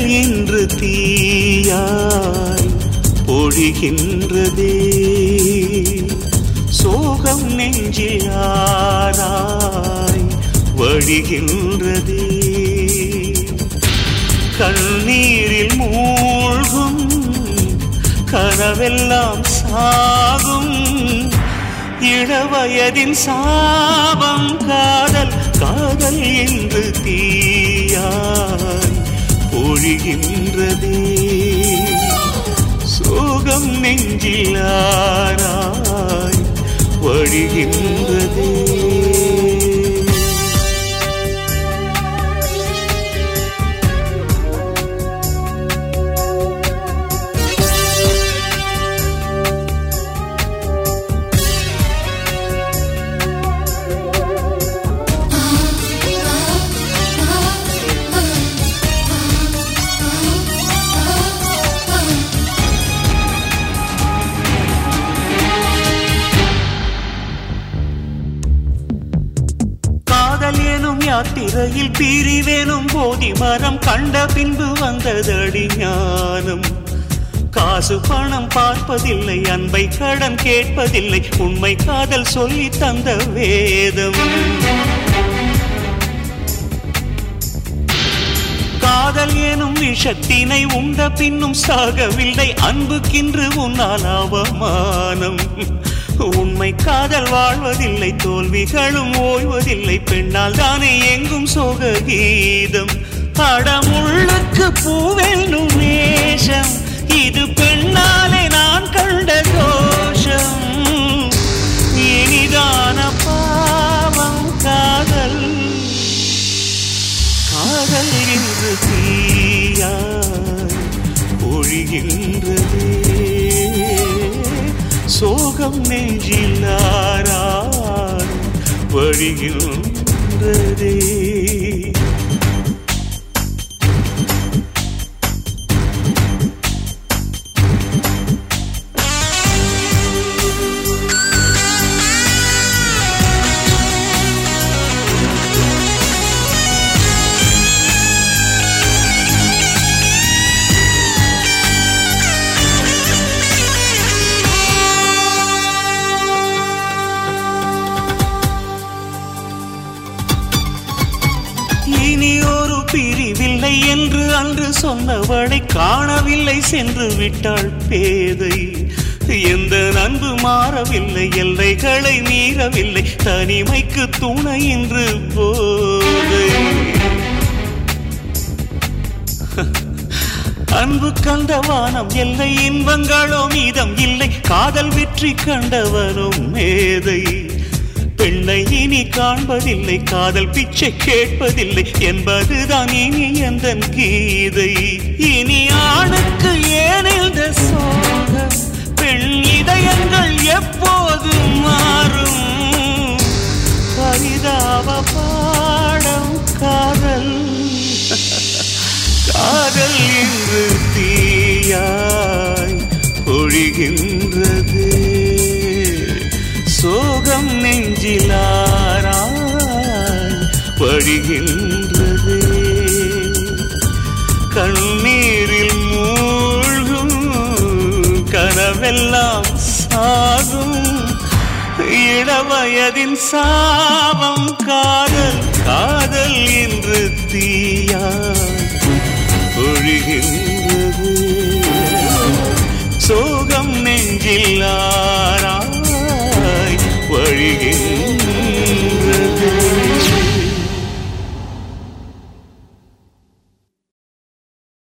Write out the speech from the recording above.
இன்று தீயாய் பொழிகின்றதே சோகம் நெஞ்சில் ஆராய் வழிகின்றதே கண்ணீரில் மூழ்கும் கனவெல்லாம் சாகும் இளவயதின் சாபம் காதல் காதல் என்று தீயாய் பொழிகின்றதே சோகம் நெஞ்சிலாராய் வழிகின்றதே காதல் எனும் யாத்திரையில் பிரிவேனும் போதி மரம் கண்ட பின்பு வந்ததடி ஞானம் காசு பணம் பார்ப்பதில்லை அன்பை கடன் கேட்பதில்லை உண்மை காதல் சொல்லி தந்த வேதம் காதல் எனும் விஷத்தினை உண்ட பின்னும் சாகவில்லை அன்புக்கின்று உன்னால் அவமானம் உண்மை காதல் வாழ்வதில்லை தோல்விகளும் ஓய்வதில்லை பெண்ணால் தானே எங்கும் சோக கீதம் அடமுள்ளுக்கு பூவென்னும் நேசம் இது பெண்ணாலே நான் கண்ட தோஷம் இனிதான பாவம் காதல் காதல் என்று தீயாய் ஒழிகின்றதே சோகம் நெஞ்சிலாராய் வழிகின்றதே இனி ஒரு பிரிவில்லை என்று அன்று சொன்னவளை காணவில்லை சென்று விட்டாள் பேதை எந்த அன்பு மாறவில்லை எல்லைகளை மீறவில்லை தனிமைக்கு துணை என்று போதை அன்பு கண்ட வானம் எல்லை இன்பங்களோ மீதம் இல்லை காதல் வெற்றி கண்டவனும் மேதை பெண்ணை இனி காண்பதில்லை காதல் பிச்சை கேட்பதில்லை என்பதுதான் இனி எந்த கீதை இனி ஆணுக்கு ஏன் இந்த சோகம் பெண் இதயங்கள் எப்போது மாறும் பரிதாப பாடம் காதல் காதல் என்று தீயாய் பொழிகின்றது சோகம் நெஞ்சிலாராய் வழிகின்றது கண்ணீரில் மூழ்கும் கனவெல்லாம் சாகும் இளவயதின் சாபம் கா